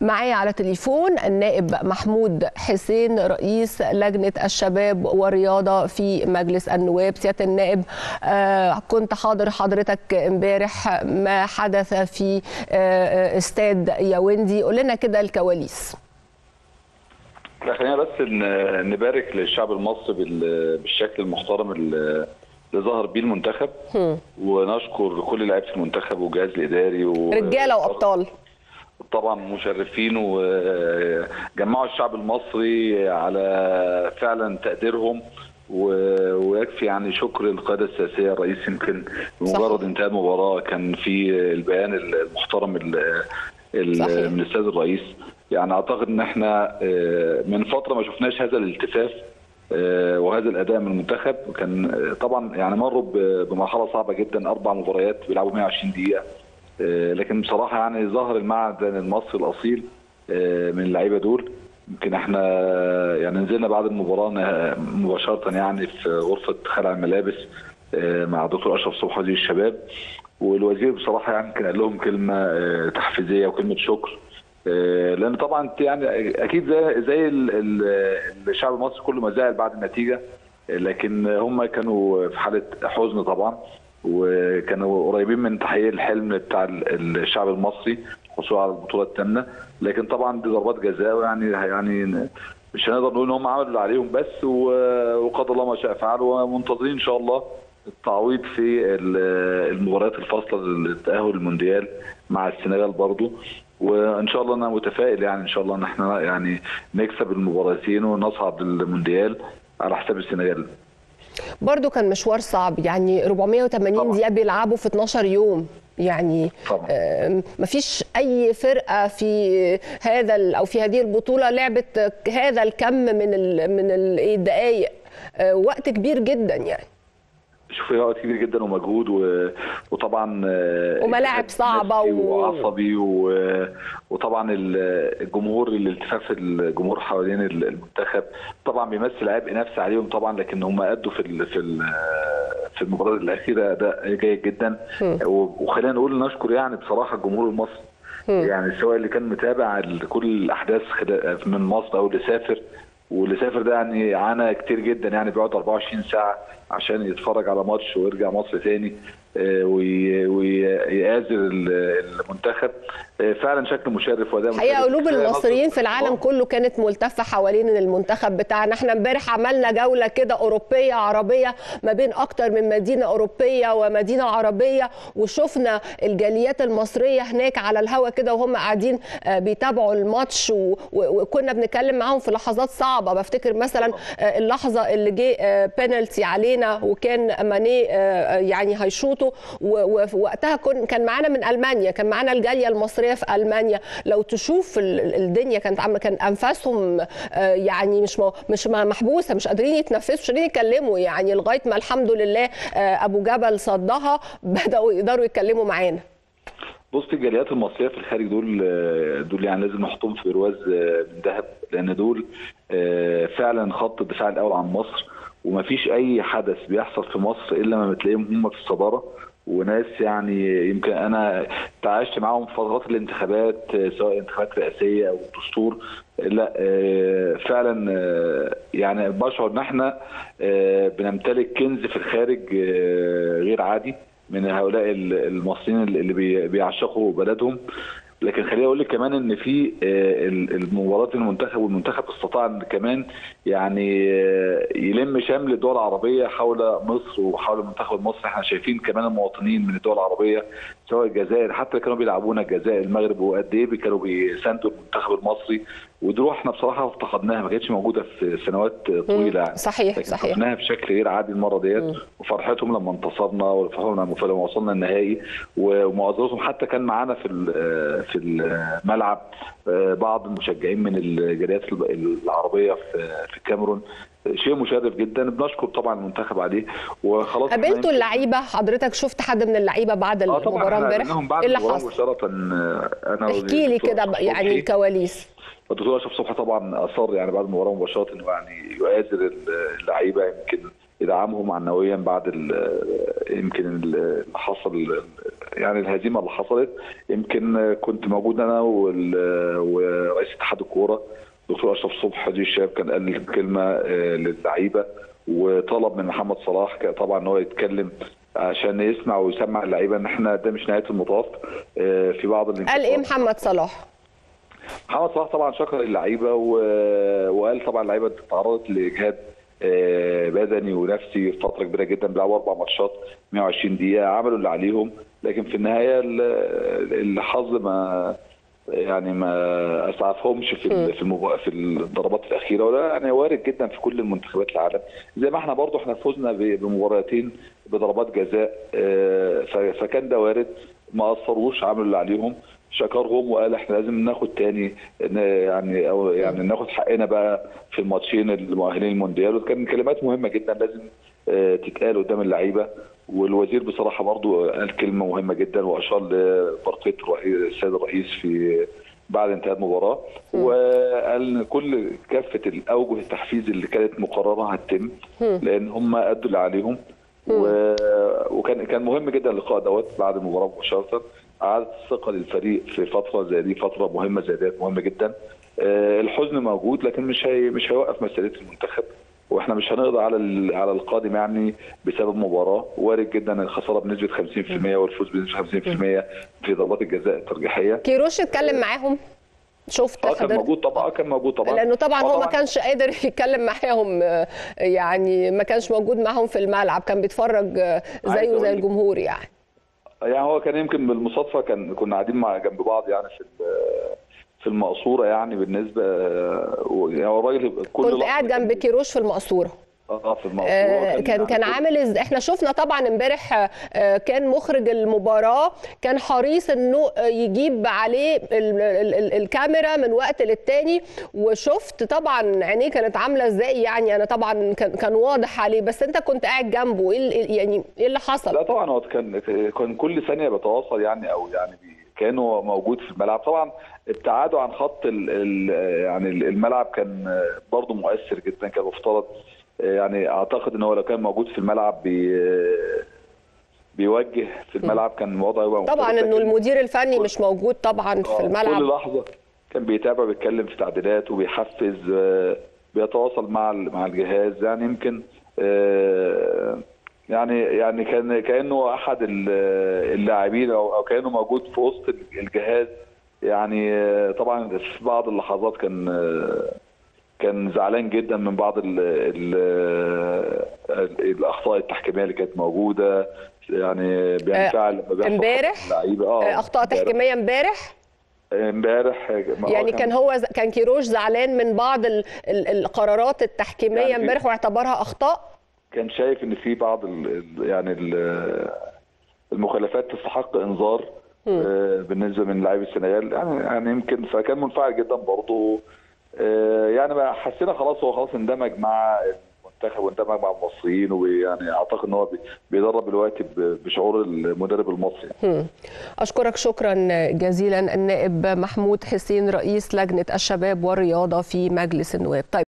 معايا على تليفون النائب محمود حسين رئيس لجنة الشباب والرياضة في مجلس النواب سيادة النائب آه كنت حاضر حضرتك امبارح ما حدث في آه استاد ياوندي قول لنا كده الكواليس لا خلينا بس نبارك للشعب المصري بالشكل المحترم اللي ظهر بيه المنتخب ونشكر كل لعيبه المنتخب والجهاز الاداري و... رجاله وابطال طبعا مشرفين وجمعوا الشعب المصري على فعلا تقديرهم ويكفي يعني شكر القياده السياسيه الرئيس يمكن بمجرد انتهاء المباراه كان في البيان المحترم من السيد الرئيس يعني اعتقد ان احنا من فتره ما شفناش هذا الالتفاف وهذا الاداء من المنتخب كان طبعا يعني مروا بمرحله صعبه جدا اربع مباريات بيلعبوا 120 دقيقه لكن بصراحه يعني ظهر المعدن المصري الاصيل من اللعيبه دول يمكن احنا يعني نزلنا بعد المباراه مباشره يعني في غرفه خلع الملابس مع دكتور اشرف صبحي وزير الشباب والوزير بصراحه يعني كان قال لهم كلمه تحفيزيه وكلمه شكر لان طبعا يعني اكيد زي زي الشعب المصري كله ما زعل بعد النتيجه لكن هم كانوا في حاله حزن طبعا وكانوا قريبين من تحقيق الحلم بتاع الشعب المصري الحصول على البطوله الثامنه لكن طبعا دي ضربات جزاء يعني يعني مش هنقدر نقول ان هم عملوا اللي عليهم بس وقدر الله ما شاء فعل ومنتظرين ان شاء الله التعويض في المباريات الفاصله للتاهل المونديال مع السنغال برضو وان شاء الله انا متفائل يعني ان شاء الله ان احنا يعني نكسب المباراتين ونصعد المونديال على حساب السنغال برضو كان مشوار صعب يعني 480 دقيقه بيلعبوا في 12 يوم يعني آه مفيش اي فرقه في هذا او في هذه البطوله لعبت هذا الكم من ال من الدقائق آه وقت كبير جدا يعني شوفي وقت كبير جدا ومجهود و... وطبعا وملاعب صعبه و... وعصبي و... وطبعا الجمهور الالتفاف الجمهور حوالين المنتخب طبعا بيمثل عبء نفسي عليهم طبعا لكن هم ادوا في ال... في ال... في المباراه الاخيره اداء جيد جدا وخلينا نقول نشكر يعني بصراحه الجمهور المصري يعني سواء اللي كان متابع كل الاحداث من مصر او اللي سافر واللي سافر ده يعني عانى كتير جدا يعني بيقعد 24 ساعه عشان يتفرج على ماتش ويرجع مصر تاني ويآزر المنتخب فعلا شكل مشرف واداء حقيقه قلوب المصريين في العالم كله كانت ملتفه حوالين المنتخب بتاعنا احنا امبارح عملنا جوله كده اوروبيه عربيه ما بين اكتر من مدينه اوروبيه ومدينه عربيه وشفنا الجاليات المصريه هناك على الهوا كده وهم قاعدين بيتابعوا الماتش وكنا بنتكلم معاهم في لحظات صعبه بفتكر مثلا اللحظه اللي جه بينالتي علينا وكان ماني يعني هيشوط ووقتها كان معانا من المانيا كان معانا الجاليه المصريه في المانيا لو تشوف الدنيا كانت عم كان انفاسهم يعني مش مش محبوسه مش قادرين يتنفسوا مش قادرين يتكلموا يعني لغايه ما الحمد لله ابو جبل صدها بداوا يقدروا يتكلموا معانا بص الجاليات المصريه في الخارج دول دول يعني لازم نحطهم في برواز من ذهب لان دول فعلا خط الدفاع الاول عن مصر ومفيش اي حدث بيحصل في مصر الا ما بتلاقيهم هم في الصداره وناس يعني يمكن انا تعايشت معاهم في فترات الانتخابات سواء انتخابات رئاسيه او دستور لا فعلا يعني بشعر ان احنا بنمتلك كنز في الخارج غير عادي من هؤلاء المصريين اللي بيعشقوا بلدهم لكن خليني اقول لك كمان ان في المباراه المنتخب والمنتخب استطاع ان كمان يعني يلم شمل الدول العربيه حول مصر وحول المنتخب المصري احنا شايفين كمان المواطنين من الدول العربيه سواء الجزائر حتى كانوا بيلعبونا الجزائر المغرب وقد ايه كانوا بيساندوا المنتخب المصري ودي روح احنا بصراحه افتقدناها ما كانتش موجوده في سنوات طويله يعني صحيح صحيح شفناها بشكل غير عادي المره ديت وفرحتهم لما انتصرنا وفرحتهم لما وصلنا النهائي ومؤازرتهم حتى كان معانا في في الملعب بعض المشجعين من الجاليات العربيه في الكاميرون شيء مشرف جدا بنشكر طبعا المنتخب عليه وخلاص قابلتوا اللعيبه حضرتك شفت حد من اللعيبه بعد المباراه امبارح ايه اللي حصل؟ مباشره انا احكي لي كده يعني الكواليس الدكتور اشرف صبحي طبعا اصر يعني بعد المباراه مباشره انه يعني يؤازر اللعيبه يمكن يدعمهم معنويا بعد يمكن اللي حصل يعني الهزيمه اللي حصلت يمكن كنت موجود انا ورئيس اتحاد الكوره دكتور اشرف صبحي حديث الشباب كان قال كلمه للعيبه وطلب من محمد صلاح طبعا ان هو يتكلم عشان يسمع ويسمع اللعيبه ان احنا ده مش نهايه المطاف في بعض قال ايه محمد صلاح؟ محمد صلاح طبعا شكر اللعيبه وقال طبعا اللعيبه تعرضت لاجهاد بدني ونفسي فتره كبيره جدا بيلعبوا اربع ماتشات 120 دقيقه عملوا اللي عليهم لكن في النهايه الحظ ما يعني ما اسعفهمش في في المبا... في الضربات الاخيره وده يعني وارد جدا في كل المنتخبات العالم زي ما احنا برضو احنا فزنا بمباراتين بضربات جزاء فكان ده وارد ما اثروش عملوا اللي عليهم شكرهم وقال احنا لازم ناخد تاني يعني او يعني ناخد حقنا بقى في الماتشين المؤهلين المونديال وكان كلمات مهمه جدا لازم تتقال قدام اللعيبه والوزير بصراحه برضو قال كلمه مهمه جدا واشار لبرقيه السيد الرئيس في بعد انتهاء المباراه وقال ان كل كافه الاوجه التحفيز اللي كانت مقرره هتتم لان هم ادوا اللي عليهم وكان كان مهم جدا اللقاء دوت بعد المباراه مباشره اعاده الثقه للفريق في فتره زي دي فتره مهمه زي ديت مهمه جدا الحزن موجود لكن مش هي مش هيوقف مسيره المنتخب واحنا مش هنقضي على على القادم يعني بسبب مباراه وارد جدا الخساره بنسبه 50% والفوز بنسبه 50% في ضربات الجزاء الترجيحيه كيروش اتكلم معاهم شفت اه كان موجود طبعا كان موجود طبعا لانه طبعا هو ما كانش قادر يتكلم معاهم يعني ما كانش موجود معاهم في الملعب كان بيتفرج زيه زي الجمهور يعني يعني هو كان يمكن بالمصادفه كان كنا قاعدين مع جنب بعض يعني في في المقصوره يعني بالنسبه يعني هو الراجل كل كنت قاعد جنب كيروش في المقصوره اه في المقصوره آه كان كان عامل إز... احنا شفنا طبعا امبارح آه كان مخرج المباراه كان حريص انه يجيب عليه ال... ال... ال... الكاميرا من وقت للتاني وشفت طبعا عينيه كانت عامله ازاي يعني انا طبعا كان كان واضح عليه بس انت كنت قاعد جنبه ايه يعني ايه اللي حصل؟ لا طبعا هو كان كان كل ثانيه بيتواصل يعني او يعني كانه موجود في الملعب طبعا ابتعاده عن خط ال ال يعني الملعب كان برضه مؤثر جدا كان مفترض يعني اعتقد ان هو لو كان موجود في الملعب بي بيوجه في الملعب كان الوضع يبقى طبعا انه المدير الفني مش موجود طبعا في الملعب كل لحظه كان بيتابع بيتكلم في تعديلات وبيحفز بيتواصل مع مع الجهاز يعني يمكن يعني يعني كان كانه احد اللاعبين او او كانه موجود في وسط الجهاز يعني طبعا في بعض اللحظات كان كان زعلان جدا من بعض ال ال الاخطاء التحكيميه اللي كانت موجوده يعني بينفعل لما امبارح اه اخطاء تحكيميه امبارح امبارح يعني كان هو كان كيروش زعلان من بعض ال ال القرارات التحكيميه امبارح يعني واعتبرها اخطاء كان شايف ان في بعض ال يعني ال المخالفات تستحق انذار بالنسبه من لاعبي السنغال يعني يعني يمكن فكان منفعل جدا برضه يعني بقى حسينا خلاص هو خلاص اندمج مع المنتخب واندمج مع المصريين ويعني اعتقد ان هو بيدرب دلوقتي بشعور المدرب المصري. اشكرك شكرا جزيلا النائب محمود حسين رئيس لجنه الشباب والرياضه في مجلس النواب. طيب